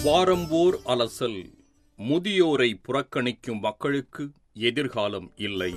வாரம் ஓர் அலசல் முதியோரை புறக்கணிக்கும் மக்களுக்கு எதிர்காலம் இல்லை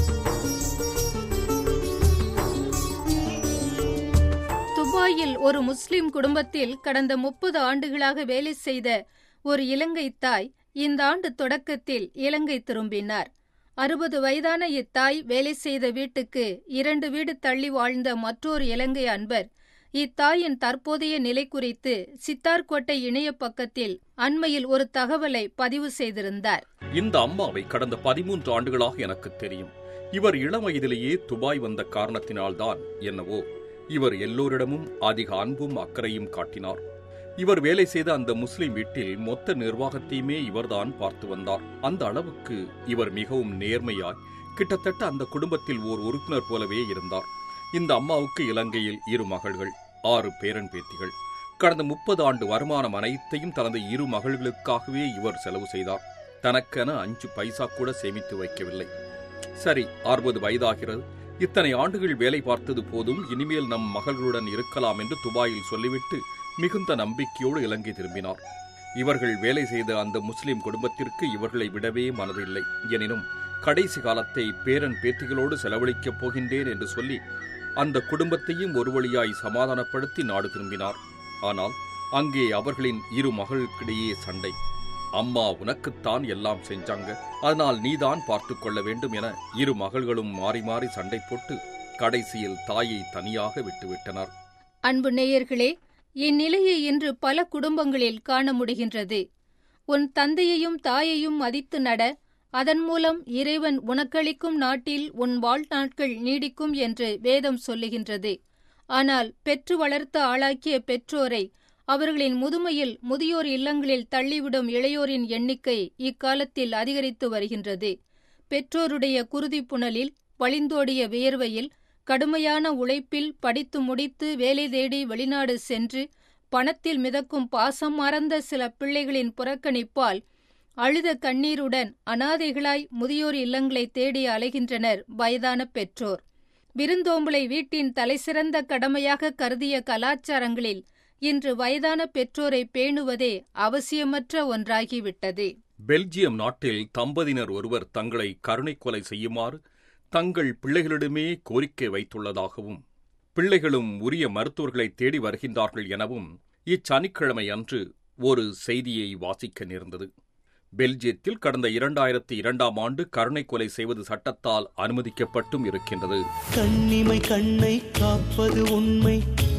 துபாயில் ஒரு முஸ்லிம் குடும்பத்தில் கடந்த முப்பது ஆண்டுகளாக வேலை செய்த ஒரு இலங்கை தாய் இந்த ஆண்டு தொடக்கத்தில் இலங்கை திரும்பினார் அறுபது வயதான இத்தாய் வேலை செய்த வீட்டுக்கு இரண்டு வீடு தள்ளி வாழ்ந்த மற்றொரு இலங்கை அன்பர் இத்தாயின் தற்போதைய நிலை குறித்து சித்தார்கோட்டை இணைய பக்கத்தில் அண்மையில் ஒரு தகவலை பதிவு செய்திருந்தார் இந்த அம்மாவை கடந்த பதிமூன்று ஆண்டுகளாக எனக்கு தெரியும் இவர் இளம் வயதிலேயே துபாய் வந்த காரணத்தினால்தான் என்னவோ இவர் எல்லோரிடமும் அதிக அன்பும் அக்கறையும் காட்டினார் இவர் வேலை செய்த அந்த முஸ்லிம் வீட்டில் மொத்த நிர்வாகத்தையுமே இவர்தான் பார்த்து வந்தார் அந்த அளவுக்கு இவர் மிகவும் நேர்மையாய் கிட்டத்தட்ட அந்த குடும்பத்தில் ஓர் உறுப்பினர் போலவே இருந்தார் இந்த அம்மாவுக்கு இலங்கையில் இரு மகள்கள் ஆறு பேரன் பேத்திகள் கடந்த முப்பது ஆண்டு வருமானம் அனைத்தையும் தனது இரு மகள்களுக்காகவே இவர் செலவு செய்தார் தனக்கென அஞ்சு பைசா கூட சேமித்து வைக்கவில்லை சரி அறுபது வயதாகிறது இத்தனை ஆண்டுகள் வேலை பார்த்தது போதும் இனிமேல் நம் மகள்களுடன் இருக்கலாம் என்று துபாயில் சொல்லிவிட்டு மிகுந்த நம்பிக்கையோடு இலங்கை திரும்பினார் இவர்கள் வேலை செய்த அந்த முஸ்லிம் குடும்பத்திற்கு இவர்களை விடவே மனதில்லை எனினும் கடைசி காலத்தை பேரன் பேத்திகளோடு செலவழிக்கப் போகின்றேன் என்று சொல்லி அந்த குடும்பத்தையும் ஒரு வழியாய் சமாதானப்படுத்தி நாடு திரும்பினார் ஆனால் அங்கே அவர்களின் இரு மகளுக்கிடையே சண்டை அம்மா உனக்குத்தான் எல்லாம் செஞ்சாங்க அதனால் நீதான் பார்த்து கொள்ள வேண்டும் என இரு மகள்களும் மாறி மாறி சண்டை போட்டு கடைசியில் தாயை தனியாக விட்டுவிட்டனர் அன்பு நேயர்களே இந்நிலையை இன்று பல குடும்பங்களில் காண முடிகின்றது உன் தந்தையையும் தாயையும் மதித்து நட அதன் மூலம் இறைவன் உனக்களிக்கும் நாட்டில் உன் வாழ்நாட்கள் நீடிக்கும் என்று வேதம் சொல்லுகின்றது ஆனால் பெற்று வளர்த்து ஆளாக்கிய பெற்றோரை அவர்களின் முதுமையில் முதியோர் இல்லங்களில் தள்ளிவிடும் இளையோரின் எண்ணிக்கை இக்காலத்தில் அதிகரித்து வருகின்றது பெற்றோருடைய குருதி புனலில் வழிந்தோடிய வியர்வையில் கடுமையான உழைப்பில் படித்து முடித்து வேலை தேடி வெளிநாடு சென்று பணத்தில் மிதக்கும் பாசம் மறந்த சில பிள்ளைகளின் புறக்கணிப்பால் அழுத கண்ணீருடன் அனாதைகளாய் முதியோர் இல்லங்களை தேடி அலைகின்றனர் வயதான பெற்றோர் விருந்தோம்பலை வீட்டின் தலைசிறந்த கடமையாக கருதிய கலாச்சாரங்களில் இன்று வயதான பெற்றோரை பேணுவதே அவசியமற்ற ஒன்றாகிவிட்டது பெல்ஜியம் நாட்டில் தம்பதியினர் ஒருவர் தங்களை கருணை கொலை செய்யுமாறு தங்கள் பிள்ளைகளிடமே கோரிக்கை வைத்துள்ளதாகவும் பிள்ளைகளும் உரிய மருத்துவர்களை தேடி வருகின்றார்கள் எனவும் இச்சனிக்கிழமை அன்று ஒரு செய்தியை வாசிக்க நேர்ந்தது பெல்ஜியத்தில் கடந்த இரண்டாயிரத்தி இரண்டாம் ஆண்டு கருணை கொலை செய்வது சட்டத்தால் அனுமதிக்கப்பட்டும் இருக்கின்றது கண்ணிமை கண்ணை காப்பது உண்மை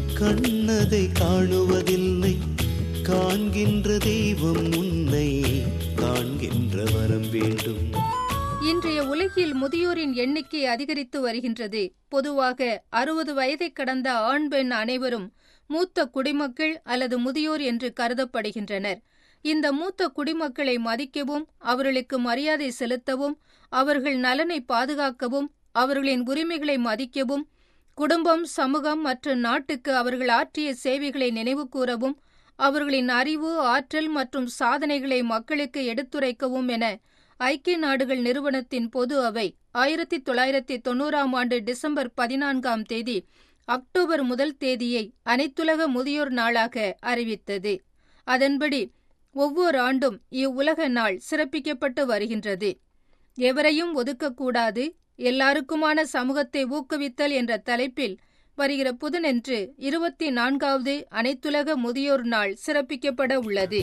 கண்ணதை காணுவதில்லை காண்கின்ற தெய்வம் உன்னை காண்கின்ற வரம் வேண்டும் இன்றைய உலகில் முதியோரின் எண்ணிக்கை அதிகரித்து வருகின்றது பொதுவாக அறுபது வயதை கடந்த ஆண் பெண் அனைவரும் மூத்த குடிமக்கள் அல்லது முதியோர் என்று கருதப்படுகின்றனர் இந்த மூத்த குடிமக்களை மதிக்கவும் அவர்களுக்கு மரியாதை செலுத்தவும் அவர்கள் நலனை பாதுகாக்கவும் அவர்களின் உரிமைகளை மதிக்கவும் குடும்பம் சமூகம் மற்றும் நாட்டுக்கு அவர்கள் ஆற்றிய சேவைகளை நினைவு கூறவும் அவர்களின் அறிவு ஆற்றல் மற்றும் சாதனைகளை மக்களுக்கு எடுத்துரைக்கவும் என ஐக்கிய நாடுகள் நிறுவனத்தின் பொது அவை ஆயிரத்தி தொள்ளாயிரத்தி தொண்ணூறாம் ஆண்டு டிசம்பர் பதினான்காம் தேதி அக்டோபர் முதல் தேதியை அனைத்துலக முதியோர் நாளாக அறிவித்தது அதன்படி ஒவ்வொரு ஆண்டும் இவ்வுலக நாள் சிறப்பிக்கப்பட்டு வருகின்றது எவரையும் ஒதுக்கக்கூடாது எல்லாருக்குமான சமூகத்தை ஊக்குவித்தல் என்ற தலைப்பில் வருகிற புதனன்று இருபத்தி நான்காவது அனைத்துலக முதியோர் நாள் சிறப்பிக்கப்பட உள்ளது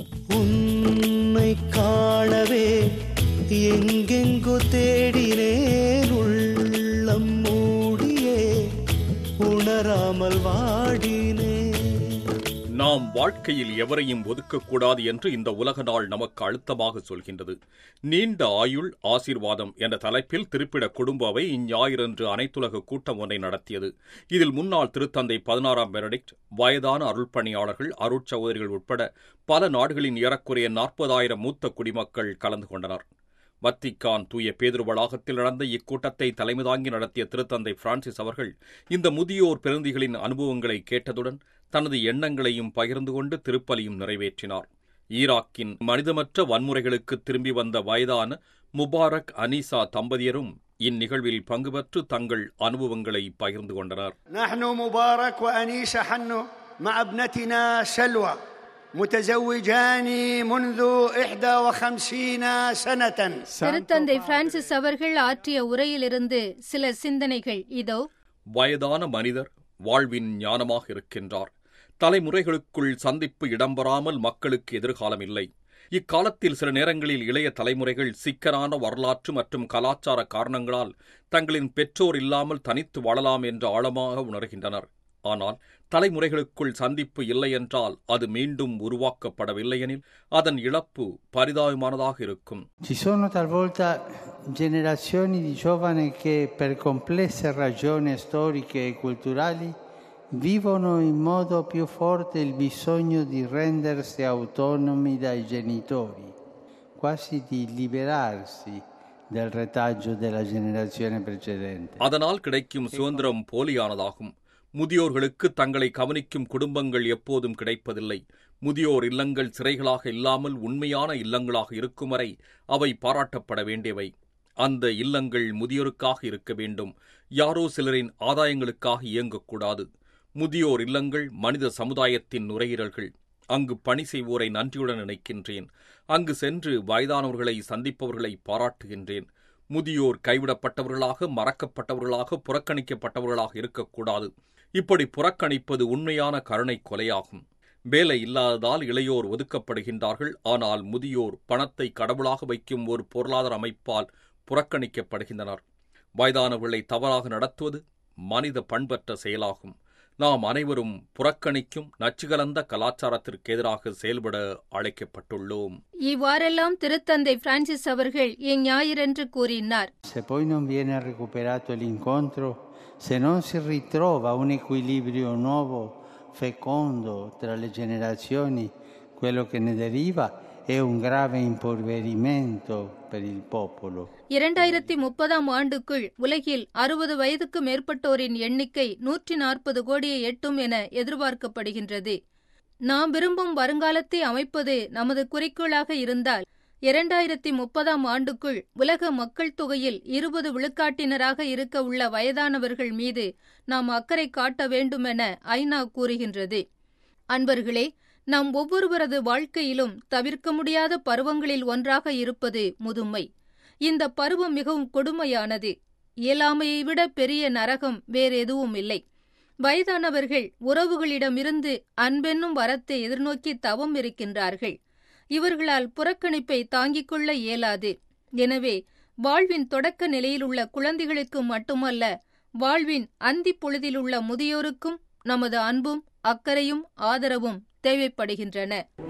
உன்னை காணவே எங்கெங்கோ தேடினேன் உள்ளம் மூடியே உணராமல் வாடினேன் நாம் வாழ்க்கையில் எவரையும் ஒதுக்கக்கூடாது என்று இந்த உலக நாள் நமக்கு அழுத்தமாக சொல்கின்றது நீண்ட ஆயுள் ஆசீர்வாதம் என்ற தலைப்பில் திருப்பிட குடும்ப அவை இஞ்ஞாயிறன்று அனைத்துலக கூட்டம் ஒன்றை நடத்தியது இதில் முன்னாள் திருத்தந்தை பதினாறாம் பெனடிக்ட் வயதான அருள்பணியாளர்கள் அருட்சகோதரிகள் உட்பட பல நாடுகளின் ஏறக்குறைய நாற்பதாயிரம் மூத்த குடிமக்கள் கலந்து கொண்டனர் வத்திக்கான் தூய பேதுரு வளாகத்தில் நடந்த இக்கூட்டத்தை தலைமை தாங்கி நடத்திய திருத்தந்தை பிரான்சிஸ் அவர்கள் இந்த முதியோர் பிரதிநிதிகளின் அனுபவங்களை கேட்டதுடன் தனது எண்ணங்களையும் பகிர்ந்து கொண்டு திருப்பலியும் நிறைவேற்றினார் ஈராக்கின் மனிதமற்ற வன்முறைகளுக்கு திரும்பி வந்த வயதான முபாரக் அனீசா தம்பதியரும் இந்நிகழ்வில் பங்கு பெற்று தங்கள் அனுபவங்களை பகிர்ந்து கொண்டனர் نحن مبارك وأنيسة حنو مع ابنتنا سلوى متزوجان منذ 51 سنة திருத்தந்தை பிரான்சிஸ் அவர்கள் ஆற்றிய உரையிலிருந்து சில சிந்தனைகள் இதோ வயதான மனிதர் வாழ்வின் ஞானமாக இருக்கின்றார் தலைமுறைகளுக்குள் சந்திப்பு இடம்பெறாமல் மக்களுக்கு எதிர்காலம் இல்லை இக்காலத்தில் சில நேரங்களில் இளைய தலைமுறைகள் சிக்கலான வரலாற்று மற்றும் கலாச்சார காரணங்களால் தங்களின் பெற்றோர் இல்லாமல் தனித்து வாழலாம் என்று ஆழமாக உணர்கின்றனர் ஆனால் தலைமுறைகளுக்குள் சந்திப்பு இல்லை என்றால் அது மீண்டும் உருவாக்கப்படவில்லையெனில் அதன் இழப்பு பரிதாபமானதாக இருக்கும் Ci sono talvolta generazioni di giovani che per complesse ragioni storiche e culturali vivono in modo più forte il bisogno di rendersi autonomi dai genitori, quasi di liberarsi del retaggio della generazione precedente. அதனால் கிடைக்கும் சுதந்திரம் போலியானதாகும் முதியோர்களுக்கு தங்களை கவனிக்கும் குடும்பங்கள் எப்போதும் கிடைப்பதில்லை முதியோர் இல்லங்கள் சிறைகளாக இல்லாமல் உண்மையான இல்லங்களாக இருக்கும் வரை அவை பாராட்டப்பட வேண்டியவை அந்த இல்லங்கள் முதியோருக்காக இருக்க வேண்டும் யாரோ சிலரின் ஆதாயங்களுக்காக இயங்கக்கூடாது முதியோர் இல்லங்கள் மனித சமுதாயத்தின் நுரையீரல்கள் அங்கு பணி செய்வோரை நன்றியுடன் நினைக்கின்றேன் அங்கு சென்று வயதானவர்களை சந்திப்பவர்களை பாராட்டுகின்றேன் முதியோர் கைவிடப்பட்டவர்களாக மறக்கப்பட்டவர்களாக புறக்கணிக்கப்பட்டவர்களாக இருக்கக்கூடாது இப்படி புறக்கணிப்பது உண்மையான கருணை கொலையாகும் வேலை இல்லாததால் இளையோர் ஒதுக்கப்படுகின்றார்கள் ஆனால் முதியோர் பணத்தை கடவுளாக வைக்கும் ஒரு பொருளாதார அமைப்பால் புறக்கணிக்கப்படுகின்றனர் வயதானவர்களை தவறாக நடத்துவது மனித பண்பற்ற செயலாகும் நாம் அனைவரும் புறக்கணிக்கும் நச்சுகலந்த கலாச்சாரத்திற்கு எதிராக செயல்பட அழைக்கப்பட்டுள்ளோம் இவ்வாறெல்லாம் திருத்தந்தை பிரான்சிஸ் அவர்கள் இஞ்ஞாயிறன்று கூறினார் Se poi non viene recuperato l'incontro, se non si ritrova un equilibrio nuovo, fecondo tra le generazioni, quello che ne deriva è un grave impoverimento per il popolo. இரண்டாயிரத்தி முப்பதாம் ஆண்டுக்குள் உலகில் அறுபது வயதுக்கு மேற்பட்டோரின் எண்ணிக்கை நூற்றி நாற்பது கோடியை எட்டும் என எதிர்பார்க்கப்படுகின்றது நாம் விரும்பும் வருங்காலத்தை அமைப்பது நமது குறிக்கோளாக இருந்தால் இரண்டாயிரத்தி முப்பதாம் ஆண்டுக்குள் உலக மக்கள் தொகையில் இருபது விழுக்காட்டினராக இருக்க உள்ள வயதானவர்கள் மீது நாம் அக்கறை காட்ட வேண்டுமென ஐநா கூறுகின்றது அன்பர்களே நாம் ஒவ்வொருவரது வாழ்க்கையிலும் தவிர்க்க முடியாத பருவங்களில் ஒன்றாக இருப்பது முதுமை இந்த பருவம் மிகவும் கொடுமையானது இயலாமையை விட பெரிய நரகம் வேறெதுவும் இல்லை வயதானவர்கள் உறவுகளிடமிருந்து அன்பென்னும் வரத்தை எதிர்நோக்கி தவம் இருக்கின்றார்கள் இவர்களால் புறக்கணிப்பை தாங்கிக் கொள்ள இயலாது எனவே வாழ்வின் தொடக்க நிலையிலுள்ள குழந்தைகளுக்கு மட்டுமல்ல வாழ்வின் அந்தி பொழுதிலுள்ள முதியோருக்கும் நமது அன்பும் அக்கறையும் ஆதரவும் தேவைப்படுகின்றன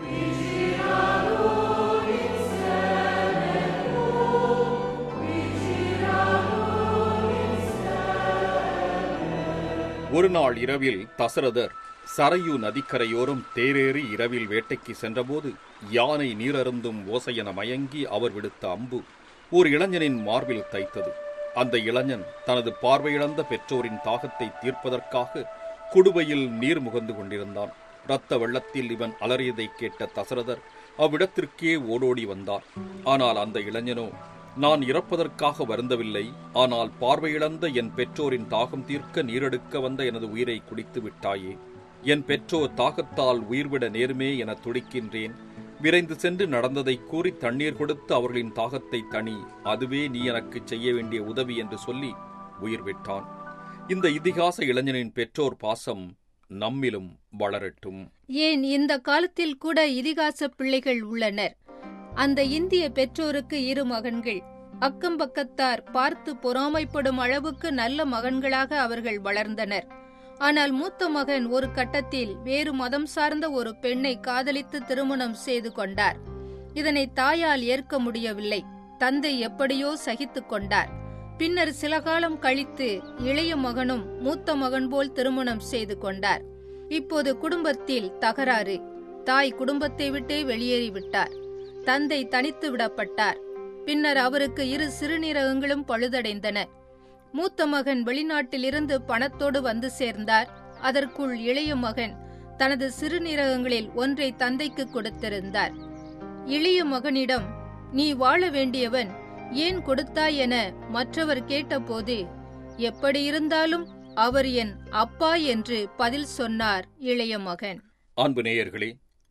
ஒரு நாள் இரவில் தசரதர் சரையு நதிக்கரையோரம் தேரேறி இரவில் வேட்டைக்கு சென்றபோது யானை நீரருந்தும் ஓசையென மயங்கி அவர் விடுத்த அம்பு ஒரு இளைஞனின் மார்பில் தைத்தது அந்த இளைஞன் தனது பார்வையிழந்த பெற்றோரின் தாகத்தை தீர்ப்பதற்காக குடுவையில் நீர் முகந்து கொண்டிருந்தான் இரத்த வெள்ளத்தில் இவன் அலறியதைக் கேட்ட தசரதர் அவ்விடத்திற்கே ஓடோடி வந்தார் ஆனால் அந்த இளைஞனோ நான் இறப்பதற்காக வருந்தவில்லை ஆனால் பார்வையிழந்த என் பெற்றோரின் தாகம் தீர்க்க நீரெடுக்க வந்த எனது உயிரை குடித்து விட்டாயே என் பெற்றோர் தாகத்தால் உயிர்விட நேருமே என துடிக்கின்றேன் விரைந்து சென்று நடந்ததைக் கூறி தண்ணீர் கொடுத்து அவர்களின் தாகத்தை தணி அதுவே நீ எனக்கு செய்ய வேண்டிய உதவி என்று சொல்லி உயிர் விட்டான் இந்த இதிகாச இளைஞனின் பெற்றோர் பாசம் நம்மிலும் வளரட்டும் ஏன் இந்த காலத்தில் கூட இதிகாச பிள்ளைகள் உள்ளனர் அந்த இந்திய பெற்றோருக்கு இரு மகன்கள் அக்கம் பக்கத்தார் பார்த்து பொறாமைப்படும் அளவுக்கு நல்ல மகன்களாக அவர்கள் வளர்ந்தனர் ஆனால் மூத்த மகன் ஒரு கட்டத்தில் வேறு மதம் சார்ந்த ஒரு பெண்ணை காதலித்து திருமணம் செய்து கொண்டார் இதனை தாயால் ஏற்க முடியவில்லை தந்தை எப்படியோ சகித்துக் கொண்டார் பின்னர் சில காலம் கழித்து இளைய மகனும் மூத்த மகன் போல் திருமணம் செய்து கொண்டார் இப்போது குடும்பத்தில் தகராறு தாய் குடும்பத்தை விட்டே வெளியேறிவிட்டார் தந்தை தனித்து விடப்பட்டார் பின்னர் அவருக்கு இரு சிறுநீரகங்களும் பழுதடைந்தன மூத்த மகன் வெளிநாட்டிலிருந்து பணத்தோடு வந்து சேர்ந்தார் அதற்குள் இளைய மகன் தனது சிறுநீரகங்களில் ஒன்றை தந்தைக்கு கொடுத்திருந்தார் இளைய மகனிடம் நீ வாழ வேண்டியவன் ஏன் கொடுத்தாய் என மற்றவர் கேட்டபோது எப்படி இருந்தாலும் அவர் என் அப்பா என்று பதில் சொன்னார் இளைய மகன் அன்பு நேயர்களே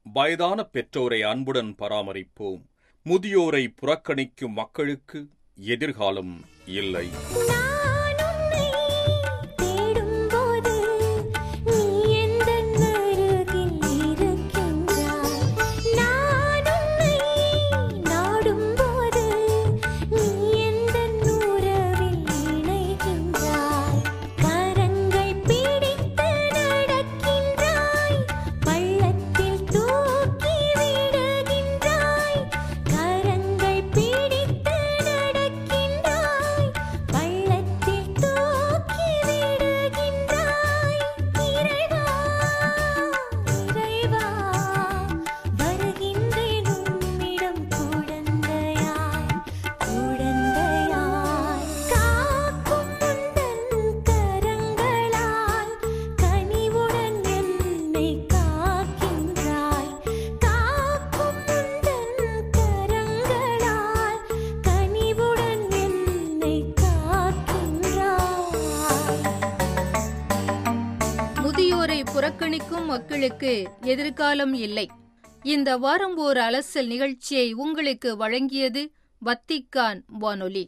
வயதான பெற்றோரை அன்புடன் பராமரிப்போம் முதியோரை புறக்கணிக்கும் மக்களுக்கு எதிர்காலம் இல்லை நான் உன்னை தேடும்போது நீ எந்தன் அருகில் இருக்கின்றாய் நான் உன்னை நாடும்போது நீ எந்தன் உறவில் இணைகின்றாய் கரங்கள் பிடித்து நடக்கின்றாய் பள்ளத்தில் தூக்கி விடுகின்றாய் கரங்கள் பிடித்து நடக்கின்றாய் பள்ளத்தில் தூக்கி விடுகின்றாய் இறைவா இறைவா வருகின்றேன் உம்மிடம் குழந்தையாய் குழந்தையாய் காக்கும் உந்தன் கரங்களால் கனிவுடன் என்னை காக்கின்றாய் காக்கும் உந்தன் கரங்களால் கனிவுடன் என்னை காக்கின்றாய் முதியோரை புறக்கணிக்கும் மக்களுக்கு எதிர்காலம் இல்லை இந்த வாரம் ஓர் அலசல் நிகழ்ச்சியை உங்களுக்கு வழங்கியது வத்திக்கான் வானொலி